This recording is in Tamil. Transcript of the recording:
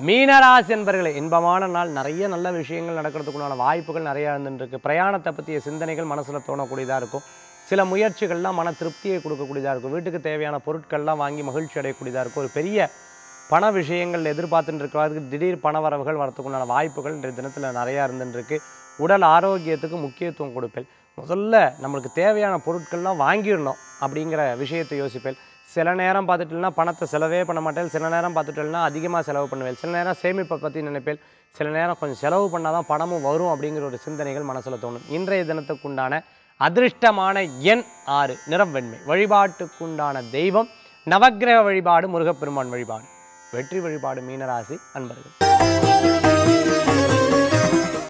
மீனராசி என்பர்களே இன்பமான நாள் நிறைய நல்ல விஷயங்கள் நடக்கிறதுக்குண்டான வாய்ப்புகள் நிறைய இருந்துருக்கு பிரயாணத்தை பற்றிய சிந்தனைகள் மனசில் தோணக்கூடியதாக இருக்கும் சில முயற்சிகள்லாம் மன திருப்தியை கொடுக்கக்கூடியதாக இருக்கும் வீட்டுக்கு தேவையான பொருட்கள்லாம் வாங்கி மகிழ்ச்சி அடையக்கூடியதாக இருக்கும் ஒரு பெரிய பண விஷயங்கள் எதிர்பார்த்துட்டு இருக்கிறவருக்கு திடீர் பண வரவுகள் வரத்துக்குண்டான வாய்ப்புகள் இன்றைய தினத்தில் நிறையா இருந்துருக்கு உடல் ஆரோக்கியத்துக்கு முக்கியத்துவம் கொடுப்பேன் முதல்ல நம்மளுக்கு தேவையான பொருட்கள்லாம் வாங்கிடணும் அப்படிங்கிற விஷயத்தை யோசிப்பேன் சில நேரம் பார்த்துட்டேன்னா பணத்தை செலவே பண்ண மாட்டேன் சில நேரம் பார்த்துட்டேன்னா அதிகமாக செலவு பண்ணுவேன் சில நேரம் சேமிப்பை பற்றி நினைப்பேன் சில நேரம் கொஞ்சம் செலவு பண்ணால் தான் பணமும் வரும் அப்படிங்கிற ஒரு சிந்தனைகள் மனசில் தோணும் இன்றைய தினத்துக்குண்டான அதிர்ஷ்டமான எண் ஆறு நிறம் வெண்மை வழிபாட்டுக்குண்டான தெய்வம் நவக்கிரக வழிபாடு முருகப்பெருமான் வழிபாடு வெற்றி வழிபாடு மீனராசி அன்பர்கள்